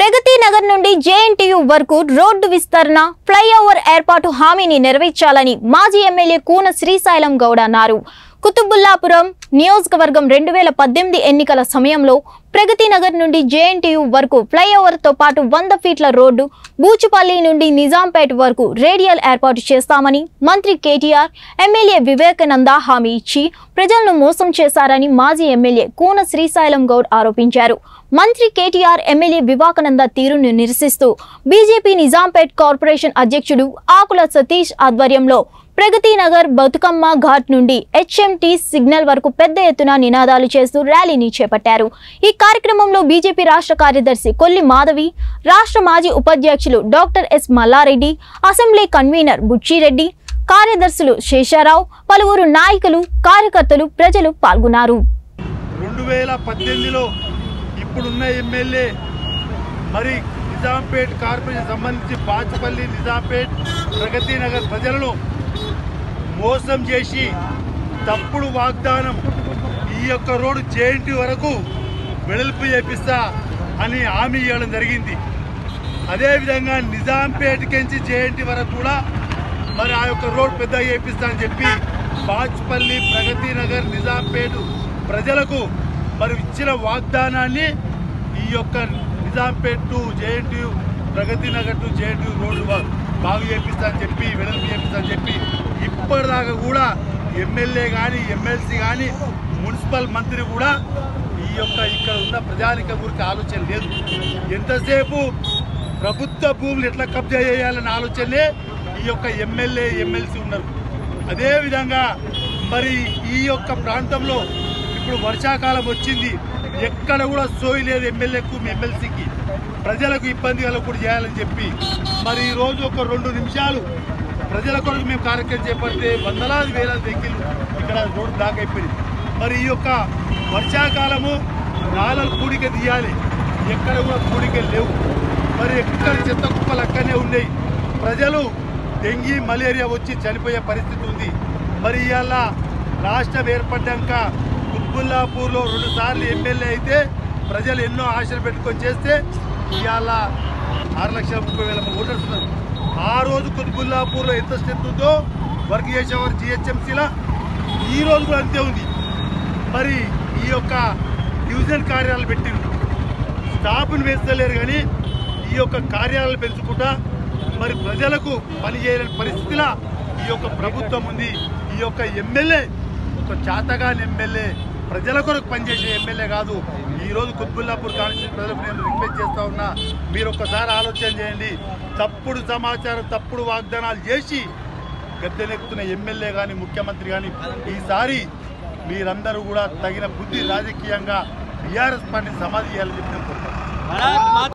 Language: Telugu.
ప్రగతి నగర్ నుండి జేఎన్టీయు వరకు రోడ్డు విస్తరణ ఫ్లైఓవర్ ఏర్పాటు హామీని నెరవేర్చాలని మాజీ ఎమ్మెల్యే కూన శ్రీశైలం గౌడ్ అన్నారు కుతుబుల్లాపురం నియోజకవర్గం రెండు వేల పద్దెనిమిది ఎన్నికల సమయంలో ప్రగతి నగర్ నుండి జేఎన్టీయు వరకు ఫ్లైఓవర్తో పాటు వంద ఫీట్ల రోడ్డు బూచుపల్లి నుండి నిజాంపేట్ వరకు రేడియల్ ఏర్పాటు చేస్తామని మంత్రి కేటీఆర్ ఎమ్మెల్యే వివేకానంద హామీ ఇచ్చి ప్రజలను మోసం చేశారని మాజీ ఎమ్మెల్యే కూన శ్రీశైలం గౌడ్ ఆరోపించారు మంత్రి కేటీఆర్ ఎమ్మెల్యే వివేకానంద తీరును నిరసిస్తూ బీజేపీ నిజాంపేట్ కార్పొరేషన్ అధ్యక్షుడు ఆకుల సతీష్ ఆధ్వర్యంలో ప్రగతి నగర్ బతుకమ్మ ఘాట్ నుండి హెచ్ఎంటీ సిగ్నల్ వరకు పెద్ద ఎత్తున నినాదాలు చేస్తూ ర్యాలీని చేపట్టారు ఈ కార్యక్రమంలో బీజేపీ రాష్ట్ర కార్యదర్శి కొల్లి మాధవి రాష్ట్ర మాజీ ఉపాధ్యక్షులు doctor S Mallareddy assembly convener Buchireddy కార్యదర్శులు శేషారావు పలువురు నాయకులు కార్యకర్తలు ప్రజలు పాల్గొన్నారు రెండు వేల పద్దెనిమిదిలో ఇప్పుడున్న ఎమ్మెల్యే మరి నిజాంపేట్ కార్పొరేషన్ సంబంధించి బాచుపల్లి నిజాంపేట్ ప్రగతి నగర్ ప్రజలను మోసం చేసి తప్పుడు వాగ్దానం ఈ యొక్క రోడ్డు జేఎన్టీ వరకు వెడల్పు చేపిస్తా అని హామీ ఇవ్వడం జరిగింది అదేవిధంగా నిజాంపేటకించి జేఎన్టీ వరకు కూడా మరి ఆ యొక్క రోడ్ పెద్దగా చేపిస్తా అని చెప్పి బాచ్పల్లి ప్రగతి నగర్ నిజాంపేట ప్రజలకు మరి ఇచ్చిన వాగ్దానాన్ని ఈ యొక్క Nizampet to JNT Pragathi Nagar to JNT road బా- బాగు చేపిస్తా అని చెప్పి వెడల్పు చేపిస్తా అని చెప్పి ఇప్పటిదాకా కూడా ఎమ్మెల్యే కానీ ఎమ్మెల్సీ కానీ మున్సిపల్ మంత్రి కూడా ఈ యొక్క ఇక్కడ ఉన్న ప్రజానిక గురించి ఆలోచన లేదు ఎంతసేపు ప్రభుత్వ భూములు ఎట్లా కబ్జా చేయాలనే ఆలోచనే ఈ యొక్క ఎమ్మెల్యే ఎమ్మెల్సీ ఉన్నారు అదేవిధంగా మరి ఈ యొక్క ప్రాంతంలో ఇప్పుడు వర్షాకాలం వచ్చింది ఎక్కడ కూడా సోయి లేదు ఎమ్మెల్యేకు ఎమ్మెల్సీకి ప్రజలకు ఇబ్బంది కలగకుండా చేయాలని చెప్పి మరి ఈ రోజు ఒక రెండు నిమిషాలు ప్రజల కొరకు మేము కార్యక్రమం చేపడితే వందలాది వేలాది వెహికల్ ఇక్కడ రోడ్డు బ్లాక్ అయిపోయింది మరి ఈ యొక్క వర్షాకాలము నాలుగు కూడిక తీయాలి ఎక్కడ కూడా కూడికలు లేవు మరి ఎక్కడ చెత్త కుప్పలు అక్కడనే ఉన్నాయి ప్రజలు డెంగీ మలేరియా వచ్చి చనిపోయే పరిస్థితి ఉంది మరి ఇవాళ రాష్ట్రం ఏర్పడ్డాక కుత్బుల్లాపూర్లో రెండు సార్లు ఎమ్మెల్యే అయితే ప్రజలు ఎన్నో ఆశలు పెట్టుకొని చేస్తే ఇవాళ ఆరు లక్షల ముప్పై వేల మంది ఓటర్స్ ఉన్నారు ఆ రోజు కుత్బుల్లాపూర్లో ఎంత స్ట్రెంత్ ఉందో వర్క్ చేసేవారు జిహెచ్ఎంసీలా ఈ రోజు కూడా అంతే ఉంది మరి ఈ యొక్క డివిజన్ కార్యాలయాలు పెట్టింది స్టాఫ్ను పెంచలేరు కానీ ఈ యొక్క కార్యాలయాలు పెంచుకుంటా మరి ప్రజలకు పని చేయలేని పరిస్థితిలా ఈ యొక్క ప్రభుత్వం ఉంది ఈ యొక్క ఎమ్మెల్యే ఒక చాతగాని ఎమ్మెల్యే ప్రజల కొరకు పనిచేసే ఎమ్మెల్యే కాదు ఈ రోజు కుత్బుల్లాపూర్ కాన్స్టిట్యూషన్ ప్రజలకు నేను రిక్వెస్ట్ చేస్తా ఉన్నా మీరు ఒక్కసారి ఆలోచన చేయండి తప్పుడు సమాచారం తప్పుడు వాగ్దానాలు చేసి గద్దెనెక్కుతున్న ఎమ్మెల్యే కానీ ముఖ్యమంత్రి కానీ ఈసారి మీరందరూ కూడా తగిన బుద్ధి రాజకీయంగా బీఆర్ఎస్ పార్టీ సమాధి చేయాలని చెప్పి నేను కోరుతున్నాను.